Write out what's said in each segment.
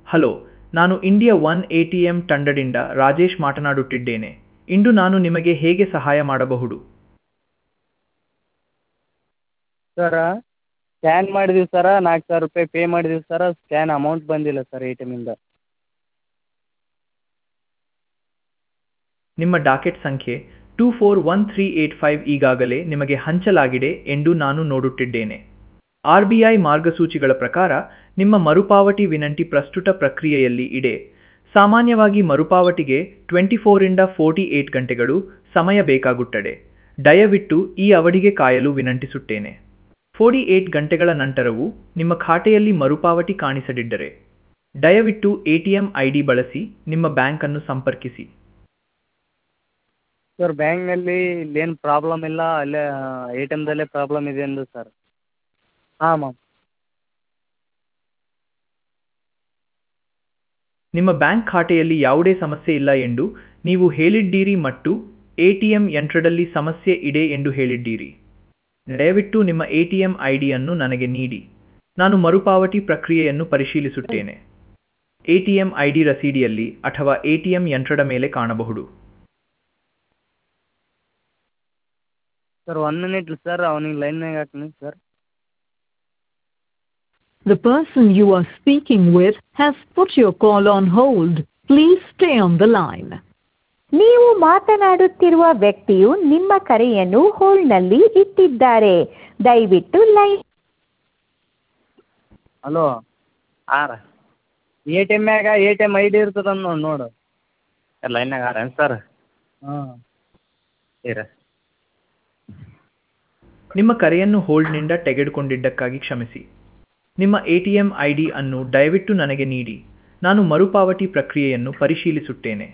Hello ನಾನು India one A T M ತಂಡದಿಂದ ರಾಜೇಶ್ ಮಾತನಾಡುತ್ತಿದ್ದೇನೆ ಇಂದು ನಾನು ನಿಮಗೆ ಹೇಗೆ ಸಹಾಯ ಮಾಡಬಹುದು ಸರ ಸ್ಕ್ಯಾನ್ ಮಾಡಿದೀವಿ ಸರ ನಾಲ್ಕು ಸಾವಿರ ರೂಪಾಯಿ ಪೇ ಮಾಡಿದೀವಿ ಸರ ಸ್ಕ್ಯಾನ್ ಅಮೌಂಟ್ ಬಂದಿಲ್ಲ ಸರ್ ಎ ಟಿ ಎಮ್ಮಿಂದ ನಿಮ್ಮ ಡಾಕೆಟ್ ಸಂಖ್ಯೆ two four one three eight five ಈಗಾಗಲೇ ನಿಮಗೆ ಹಂಚಲಾಗಿದೆ ಎಂದು ನಾನು ನೋಡುತ್ತಿದ್ದೇನೆ ಆರ್ ಬಿ ಐ ಮಾರ್ಗಸೂಚಿಗಳ ಪ್ರಕಾರ ನಿಮ್ಮ ಮರುಪಾವತಿ ವಿನಂತಿ ಪ್ರಸ್ತುತ ಪ್ರಕ್ರಿಯೆಯಲ್ಲಿ ಇದೆ ಸಾಮಾನ್ಯವಾಗಿ ಮರುಪಾವತಿಗೆ ಟ್ವೆಂಟಿ ಫೋರಿಂದ ಫೋರ್ಟಿ ಏಟ್ ಗಂಟೆಗಳು ಸಮಯ ಬೇಕಾಗುತ್ತದೆ ದಯವಿಟ್ಟು ಈ ಅವಧಿಗೆ ಕಾಯಲು ವಿನಂತಿಸುತ್ತೇನೆ ಫೋರ್ಟಿ ಏಟ್ ಗಂಟೆಗಳ ನಂತರವೂ ನಿಮ್ಮ ಖಾತೆಯಲ್ಲಿ ಮರುಪಾವತಿ ಕಾಣಿಸದಿದ್ದರೆ ದಯವಿಟ್ಟು A T M I D ಬಳಸಿ ನಿಮ್ಮ ಬ್ಯಾಂಕನ್ನು ಸಂಪರ್ಕಿಸಿ ಸರ್ ಬ್ಯಾಂಕ್ನಲ್ಲಿ ಇಲ್ಲೇನು ಪ್ರಾಬ್ಲಮ್ ಇಲ್ಲ ಅಲ್ಲೇ ಎ ಟಿ ಎಮ್ದಲ್ಲೇ ಪ್ರಾಬ್ಲಮ್ ಇದೆ ಅಂದು ಸರ್ ಹಾಂ ಮ್ಯಾಮ್ ನಿಮ್ಮ ಬ್ಯಾಂಕ್ ಖಾತೆಯಲ್ಲಿ ಯಾವುದೇ ಸಮಸ್ಯೆ ಇಲ್ಲ ಎಂದು ನೀವು ಹೇಳಿದ್ದೀರಿ ಮತ್ತು ಎ ಟಿ ಎಂ ಯಂತ್ರದಲ್ಲಿ ಸಮಸ್ಯೆ ಇದೆ ಎಂದು ಹೇಳಿದ್ದೀರಿ ದಯವಿಟ್ಟು ನಿಮ್ಮ ಎ ಟಿ ಎಂ ಐ ಡಿಯನ್ನು ನನಗೆ ನೀಡಿ ನಾನು ಮರುಪಾವತಿ ಪ್ರಕ್ರಿಯೆಯನ್ನು ಪರಿಶೀಲಿಸುತ್ತೇನೆ A T M I D ರಸೀದಿಯಲ್ಲಿ ಅಥವಾ ಎ ಟಿ ಎಂ ಯಂತ್ರದ ಮೇಲೆ ಕಾಣಬಹುದು ಸರ್ ಒನ್ ಮಿನಿಟ್ ಸರ್ ಅವ್ನಿಗೆ ಲೈನ್ನಾಗ ಹಾಕ್ತೀನಿ sir The person you are speaking with has put your call on hold. Please stay on the line. ನೀವು ಮಾತನಾಡುತ್ತಿರುವ ವ್ಯಕ್ತಿಯು ನಿಮ್ಮ ಕರೆಯನ್ನು ಹೋಲ್ಡ್ನಲ್ಲಿ ಇಟ್ಟಿದ್ದಾರೆ ದಯವಿಟ್ಟು ಲೈನ್ ಹಲೋ ಹಾಂ ರೀ ಎ ಟಿ ಎಮ್ಯಾಗ A T M I D ಇರ್ತದೆ ನೋಡಿ ನೋಡು ಲೈನ್ನಾಗ ಆರೇನು ಸರ್ ಹಾಂ ಇರ ನಿಮ್ಮ ಕರೆಯನ್ನು ಹೋಲ್ಡ್ನಿಂದ ತೆಗೆದುಕೊಂಡಿದ್ದಕ್ಕಾಗಿ ಕ್ಷಮಿಸಿ ನಿಮ್ಮ A T M I D ಅನ್ನು ದಯವಿಟ್ಟು ನನಗೆ ನೀಡಿ ನಾನು ಮರುಪಾವತಿ ಪ್ರಕ್ರಿಯೆಯನ್ನು ಪರಿಶೀಲಿಸುತ್ತೇನೆ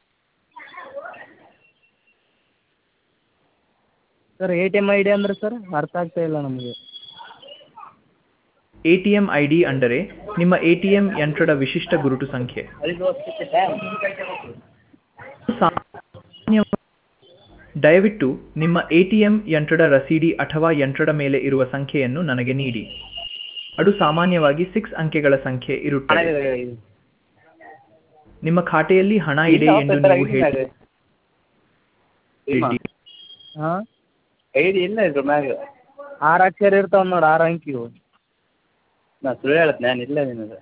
sir A T M I D ಅಂದ್ರೆ ಸರ್ ಅರ್ಥ ಆಗ್ತಾ ಇಲ್ಲ ನಮಗೆ A T M I D ಅಂದರೆ ನಿಮ್ಮ ಎ ಟಿ ಎಂ ಯಂತ್ರದ ವಿಶಿಷ್ಟ ಗುರುತು ಸಂಖ್ಯೆ ಸಾಮಾನ್ಯವಾಗಿ ದಯವಿಟ್ಟು ನಿಮ್ಮ ಎ ಟಿ ಎಂ ಯಂತ್ರದ ರಸೀದಿ ಅಥವಾ ಯಂತ್ರದ ಮೇಲೆ ಇರುವ ಸಂಖ್ಯೆಯನ್ನು ನನಗೆ ನೀಡಿ ಅದು ಸಾಮಾನ್ಯವಾಗಿ ಸಿಕ್ಸ್ ಅಂಕೆಗಳ ಸಂಖ್ಯೆ ಇರುತ್ತದೆ ನಿಮ್ಮ ಖಾತೆಯಲ್ಲಿ ಹಣ ಇದೆ ಎಂದು ನೀವು ಹೇಳಿ ಹಾಂ ಐಡಿ ಇಲ್ಲ ಇದ್ರ ಮ್ಯಾಗ ಆರು ಅಕ್ಷರ ಇರ್ತಾವೆ ನೋಡಿ ಆರು ಅಂಕಿವು ನಾ ಸುಳ್ಳು ಹೇಳತ್ತೆ ನಾನು ಇಲ್ಲ ನಿನಗೆ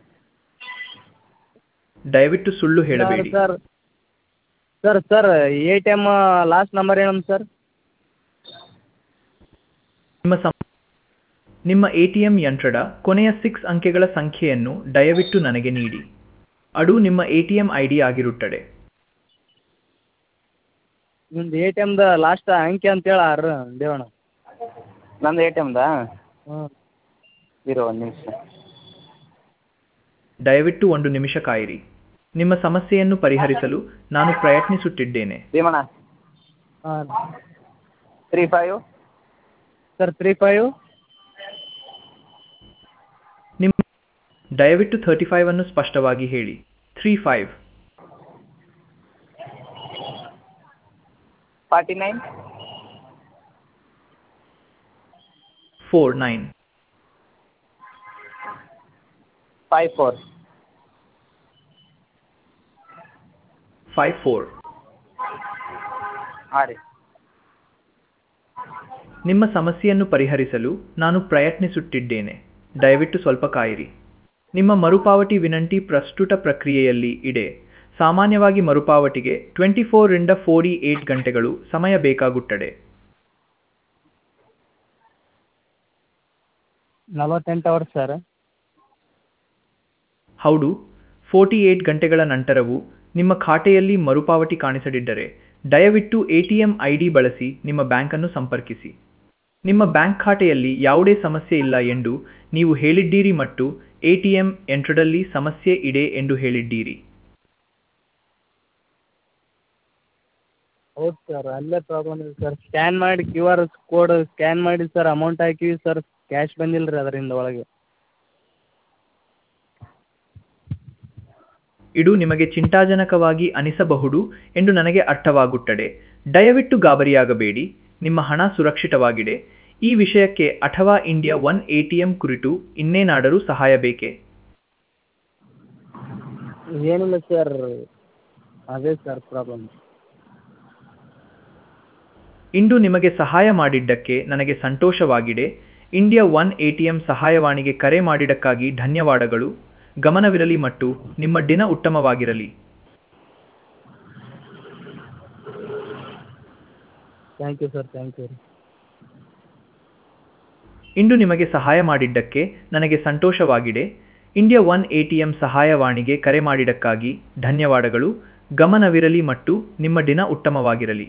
ದಯವಿಟ್ಟು ಸುಳ್ಳು ಹೇಳಬೇಡಿ sir sir sir A T M last number ಏನಮ್ಮ ಸರ್ ನಿಮ್ಮ ಸಂ ನಿಮ್ಮ ಎ ಟಿ ಎಂ ಯಂತ್ರದ ಕೊನೆಯ ಸಿಕ್ಸ್ ಅಂಕೆಗಳ ಸಂಖ್ಯೆಯನ್ನು ದಯವಿಟ್ಟು ನನಗೆ ನೀಡಿ ಅದು ನಿಮ್ಮ A T M I D ಆಗಿರುತ್ತದೆ ನಿಮ್ದು ಎ ಟಿ ಎಮ್ದ ಲಾಸ್ಟ್ ಅಂಕೆ ಅಂತೇಳಿ ಆರು ದೇವಣ್ಣ ನಂದು ಎ ಟಿ ಎಮ್ದಾ ಹ್ಞೂ ಇರೋ ಒಂದು ನಿಮಿಷ ದಯವಿಟ್ಟು ಒಂದು ನಿಮಿಷ ಕಾಯಿರಿ ನಿಮ್ಮ ಸಮಸ್ಯೆಯನ್ನು ಪರಿಹರಿಸಲು ನಾನು ಪ್ರಯತ್ನಿಸುತ್ತಿದ್ದೇನೆ ಭೀಮಣ್ಣ ಹಾಂ three five sir three five ನಿಮ್ಮ ದಯವಿಟ್ಟು ಥರ್ಟಿ ಫೈವ್ ಅನ್ನು ಸ್ಪಷ್ಟವಾಗಿ ಹೇಳಿ three five forty nine four nine five four five four ಹಾಂ ರೀ ನಿಮ್ಮ ಸಮಸ್ಯೆಯನ್ನು ಪರಿಹರಿಸಲು ನಾನು ಪ್ರಯತ್ನಿಸುತ್ತಿದ್ದೇನೆ ದಯವಿಟ್ಟು ಸ್ವಲ್ಪ ಕಾಯಿರಿ ನಿಮ್ಮ ಮರುಪಾವತಿ ವಿನಂತಿ ಪ್ರಸ್ತುತ ಪ್ರಕ್ರಿಯೆಯಲ್ಲಿ ಇದೆ ಸಾಮಾನ್ಯವಾಗಿ ಮರುಪಾವತಿಗೆ ಟ್ವೆಂಟಿ ಫೋರಿಂದ ಫೋರ್ಟಿ ಏಟ್ ಗಂಟೆಗಳು ಸಮಯ ಬೇಕಾಗುತ್ತದೆ ನಲವತ್ತೆಂಟು ಅವರ್ ಸರ್ ಹೌದು ಫೋರ್ಟಿ ಏಟ್ ಗಂಟೆಗಳ ನಂತರವೂ ನಿಮ್ಮ ಖಾತೆಯಲ್ಲಿ ಮರುಪಾವತಿ ಕಾಣಿಸದಿದ್ದರೆ ದಯವಿಟ್ಟು A T M I D ಬಳಸಿ ನಿಮ್ಮ ಬ್ಯಾಂಕನ್ನು ಸಂಪರ್ಕಿಸಿ ನಿಮ್ಮ ಬ್ಯಾಂಕ್ ಖಾತೆಯಲ್ಲಿ ಯಾವುದೇ ಸಮಸ್ಯೆ ಇಲ್ಲ ಎಂದು ನೀವು ಹೇಳಿದ್ದೀರಿ ಮತ್ತು ಎ ಟಿ ಎಂ ಯಂತ್ರದಲ್ಲಿ ಸಮಸ್ಯೆ ಇದೆ ಎಂದು ಹೇಳಿದ್ದೀರಿ ಹೌದು ಸರ್ ಅಲ್ಲೇ ಪ್ರಾಬ್ಲಮ್ ಇದೆ ಸರ್ ಸ್ಕ್ಯಾನ್ ಮಾಡಿ ಕ್ಯೂ ಆರ್ ಕೋಡ್ ಸ್ಕ್ಯಾನ್ ಮಾಡಿ ಸರ್ ಅಮೌಂಟ್ ಹಾಕಿವಿ ಸರ್ ಕ್ಯಾಶ್ ಬಂದಿಲ್ಲ ರೀ ಅದರಿಂದ ಒಳಗೆ ಇದು ನಿಮಗೆ ಚಿಂತಾಜನಕವಾಗಿ ಅನಿಸಬಹುದು ಎಂದು ನನಗೆ ಅರ್ಥವಾಗುತ್ತದೆ ದಯವಿಟ್ಟು ಗಾಬರಿಯಾಗಬೇಡಿ ನಿಮ್ಮ ಹಣ ಸುರಕ್ಷಿತವಾಗಿದೆ ಈ ವಿಷಯಕ್ಕೆ ಅಥವಾ India one A T M ಕುರಿತು ಇನ್ನೇನಾದರೂ ಸಹಾಯ ಬೇಕೇ ಏನಿಲ್ಲ ಸರ್ ಅದೇ ಸರ್ ಪ್ರಾಬ್ಲಮ್ ಇಂದು ನಿಮಗೆ ಸಹಾಯ ಮಾಡಿದ್ದಕ್ಕೆ ನನಗೆ ಸಂತೋಷವಾಗಿದೆ India one A T M ಸಹಾಯವಾಣಿಗೆ ಕರೆ ಮಾಡಿದ್ದಕ್ಕಾಗಿ ಧನ್ಯವಾದಗಳು ಗಮನವಿರಲಿ ಮತ್ತು ನಿಮ್ಮ ದಿನ ಉತ್ತಮವಾಗಿರಲಿ thank you sir thank you ಇಂದು ನಿಮಗೆ ಸಹಾಯ ಮಾಡಿದ್ದಕ್ಕೆ ನನಗೆ ಸಂತೋಷವಾಗಿದೆ India one A T M ಸಹಾಯವಾಣಿಗೆ ಕರೆ ಮಾಡಿದ್ದಕ್ಕಾಗಿ ಧನ್ಯವಾದಗಳು ಗಮನವಿರಲಿ ಮತ್ತು ನಿಮ್ಮ ದಿನ ಉತ್ತಮವಾಗಿರಲಿ